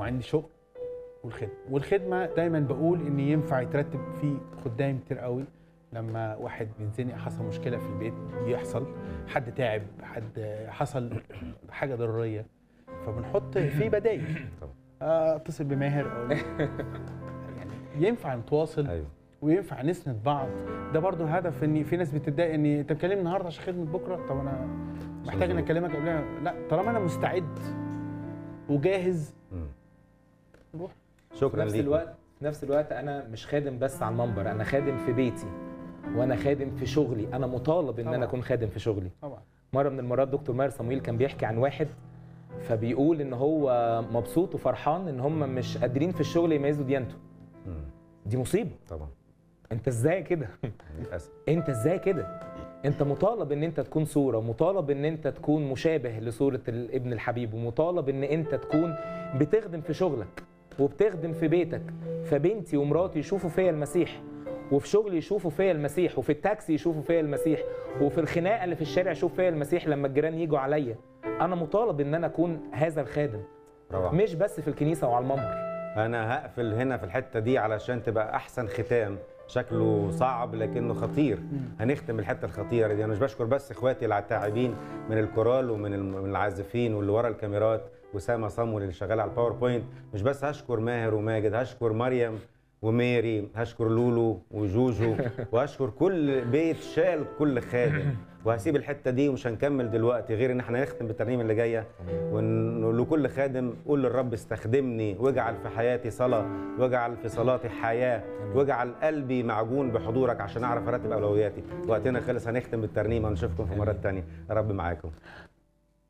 وعندي شغل والخدمه والخدمه دايما بقول ان ينفع يترتب في خدام كتير قوي لما واحد بينزنق حصل مشكله في البيت يحصل حد تعب حد حصل حاجه ضروريه فبنحط في بدايل طبعا. آه، اتصل بماهر اقول له يعني ينفع نتواصل ايوه وينفع نسند بعض ده برضو هدف ان في ناس بتتضايق ان انت بتكلمني النهارده عشان خدمه بكره طب انا محتاج ان اكلمك قبلها لا طالما انا مستعد وجاهز مم. نروح في شكرا نفس ليك الوقت في نفس الوقت انا مش خادم بس على المنبر انا خادم في بيتي وانا خادم في شغلي انا مطالب ان طبعا. انا اكون خادم في شغلي طبعا مره من المرات دكتور ماهر صمويل كان بيحكي عن واحد فبيقول ان هو مبسوط وفرحان ان هم مش قادرين في الشغل يميزوا ديانته مم. دي مصيبه طبعا انت ازاي كده للاسف انت ازاي كده انت مطالب ان انت تكون صوره مطالب ان انت تكون مشابه لصوره الابن الحبيب ومطالب ان انت تكون بتخدم في شغلك وبتخدم في بيتك فبنتي ومراتي يشوفوا فيا المسيح وفي شغلي يشوفوا فيا المسيح وفي التاكسي يشوفوا فيا المسيح وفي الخناقه اللي في الشارع يشوف فيا المسيح لما الجيران يجوا عليا انا مطالب ان انا اكون هذا الخادم روعه مش بس في الكنيسه وعلى المنبر انا هقفل هنا في الحته دي علشان تبقى احسن ختام شكله صعب لكنه خطير هنختم الحته الخطيره دي انا مش بشكر بس اخواتي التاعبين من الكورال ومن الم- من العازفين واللي ورا الكاميرات وسامه صمول اللي شغال على الباوربوينت مش بس هشكر ماهر وماجد هشكر مريم وميري هشكر لولو وجوجو وهشكر كل بيت شال كل خادم وهسيب الحته دي ومش هنكمل دلوقتي غير ان احنا نختم بالترنيمه اللي جايه ونقول لكل خادم قول للرب استخدمني واجعل في حياتي صلاه واجعل في صلاتي حياه واجعل قلبي معجون بحضورك عشان اعرف ارتب اولوياتي وقتنا خلص هنختم بالترنيمه ونشوفكم في مرات تانية رب معاكم